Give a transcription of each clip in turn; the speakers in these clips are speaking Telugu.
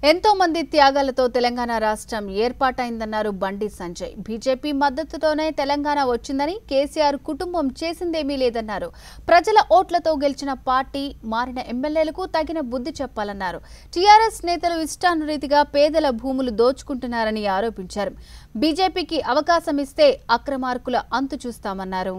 ఎంతో మంది త్యాగాలతో తెలంగాణ రాష్ట్రం ఏర్పాటైందన్నారు బండి సంజయ్ బీజేపీ మద్దతుతోనే తెలంగాణ వచ్చిందని కేసీఆర్ కుటుంబం చేసిందేమీ లేదన్నారు ప్రజల ఓట్లతో గెలిచిన పార్టీ మారిన ఎమ్మెల్యేలకు తగిన బుద్ధి చెప్పాలన్నారు టీఆర్ఎస్ నేతలు ఇష్టానురీతిగా పేదల భూములు దోచుకుంటున్నారని ఆరోపించారు బీజేపీకి అవకాశం ఇస్తే అక్రమార్కుల అంతు చూస్తామన్నారు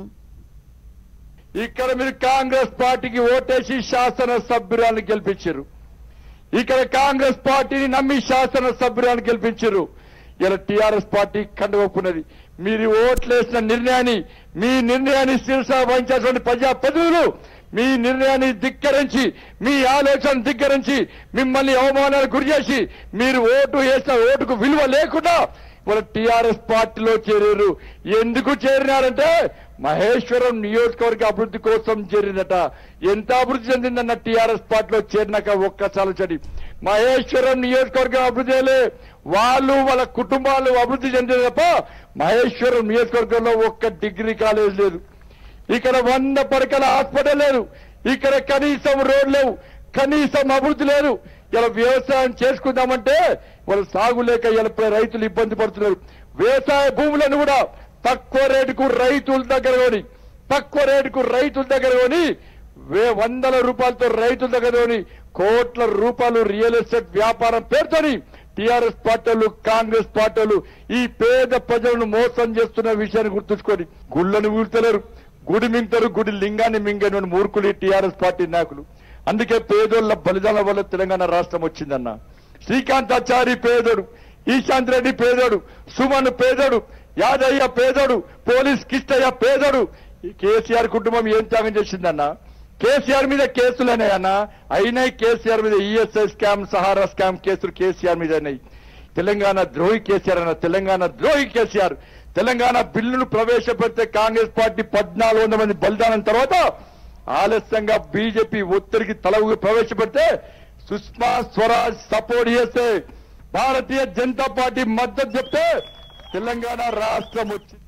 ఇక్కడ మీరు కాంగ్రెస్ పార్టీకి ఓటేసి శాసన సభ్యురాలను గెలిపించారు ఇక్కడ కాంగ్రెస్ పార్టీని నమ్మి శాసన సభ్యురాలను గెలిపించారు ఇలా టీఆర్ఎస్ పార్టీ కండువప్పున్నది మీరు ఓట్లేసిన నిర్ణయాన్ని మీ నిర్ణయాన్ని శిరస వహించాల్సిన ప్రజా ప్రతినిధులు మీ నిర్ణయాన్ని ధిక్కరించి మీ ఆలోచన ధిక్కరించి మిమ్మల్ని అవమానాలకు గురి చేసి మీరు ఓటు వేసిన ఓటుకు విలువ లేకుండా మన టీఆర్ఎస్ పార్టీలో చేరారు ఎందుకు చేరినారంటే మహేశ్వరం నియోజకవర్గ అభివృద్ధి కోసం చేరిందట ఎంత అభివృద్ధి చెందిందన్న టీఆర్ఎస్ పార్టీలో చేరినాక ఒక్కసారి చడి మహేశ్వరం నియోజకవర్గం అభివృద్ధి చేయలే వాళ్ళు వాళ్ళ కుటుంబాలు అభివృద్ధి చెందింది తప్ప మహేశ్వరం నియోజకవర్గంలో ఒక్క డిగ్రీ కాలేజ్ లేదు ఇక్కడ వంద పడకల హాస్పిటల్ లేదు ఇక్కడ కనీసం రోడ్ లేవు కనీసం అభివృద్ధి లేదు ఇలా వ్యవసాయం చేసుకుందామంటే వాళ్ళు సాగు లేక ఇలా రైతులు ఇబ్బంది పడుతున్నారు వ్యవసాయ భూములను కూడా తక్కువ రేటుకు రైతుల దగ్గర కొని తక్కువ రేటుకు రైతుల దగ్గర కొని వే- వందల రూపాయలతో రైతుల దగ్గర కొని కోట్ల రూపాయలు రియల్ ఎస్టేట్ వ్యాపారం పేరుతోని టీఆర్ఎస్ పార్టీలు కాంగ్రెస్ పార్టీలు ఈ పేద ప్రజలను మోసం చేస్తున్న విషయాన్ని గుర్తుంచుకొని గుళ్ళను వీழ்తలేరు గుడి మింగుతారు గుడి లింగాన్ని మింగని మూర్ఖులు టీఆర్ఎస్ పార్టీ నాయకులు అందుకే పేదోళ్ల బలిదానం వల్ల తెలంగాణ రాష్ట్రం వచ్చిందన్న శ్రీకాంతాచారి పేదోడు ఈశాంత్ రెడ్డి పేదోడు సుమన్ పేదోడు యాదయ్య పేదోడు పోలీస్ కిష్టయ్య పేదోడు ఈ కేసీఆర్ కుటుంబం ఏం త్యాగం చేసిందన్న కేసీఆర్ మీద కేసులైనాయన్న అయినాయి కేసీఆర్ మీద ఈఎస్ఐ స్కామ్ సహారా స్కామ్ కేసులు కేసీఆర్ మీద అయినాయి తెలంగాణ ద్రోహి కేసీఆర్ అన్న తెలంగాణ ద్రోహి కేసీఆర్ తెలంగాణ బిల్లును ప్రవేశపెడితే కాంగ్రెస్ పార్టీ పద్నాలుగు వందల మంది బలిదానం తర్వాత ఆలస్యంగా బీజేపీ ఒత్తిడికి తల ఊగి ప్రవేశపెడితే సుష్మా స్వరాజ్ సపోర్ట్ చేస్తే భారతీయ జనతా పార్టీ మద్దతు చెప్తే తెలంగాణ రాష్ట్రం వచ్చింది